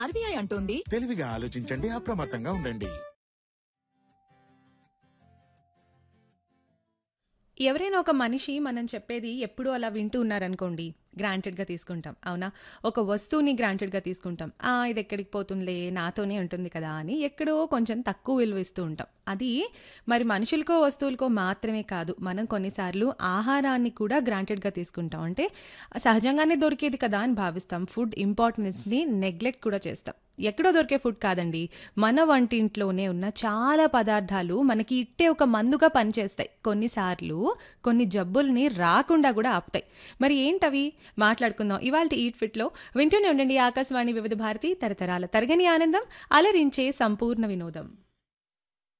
RBI అంటోంది తెలివిగా ఆలోచించండి అప్రమత్తంగా ఉండండి ఎవరైనా ఒక మనిషి మనం చెప్పేది ఎప్పుడూ అలా వింటూ ఉన్నారనుకోండి గ్రాంటెడ్గా తీసుకుంటాం అవునా ఒక వస్తువుని గ్రాంటెడ్గా తీసుకుంటాం ఆ ఇది ఎక్కడికి పోతుందిలే నాతోనే ఉంటుంది కదా అని ఎక్కడో కొంచెం తక్కువ విలువ ఇస్తూ ఉంటాం అది మరి మనుషులకో వస్తువులకో మాత్రమే కాదు మనం కొన్నిసార్లు ఆహారాన్ని కూడా గ్రాంటెడ్గా తీసుకుంటాం అంటే సహజంగానే దొరికేది కదా అని భావిస్తాం ఫుడ్ ఇంపార్టెన్స్ని నెగ్లెక్ట్ కూడా చేస్తాం ఎక్కడో దొరికే ఫుడ్ కాదండి మన వంటింట్లోనే ఉన్న చాలా పదార్థాలు మనకి ఇట్టే ఒక మందుగా పనిచేస్తాయి కొన్నిసార్లు కొన్ని జబ్బుల్ని రాకుండా కూడా ఆపుతాయి మరి ఏంటవి మాట్లాడుకుందాం ఇవాళ ఈట్ ఫిట్లో వింటూనే ఉండండి ఆకాశవాణి వివిధ భారతి తరతరాల తరగని ఆనందం అలరించే సంపూర్ణ వినోదం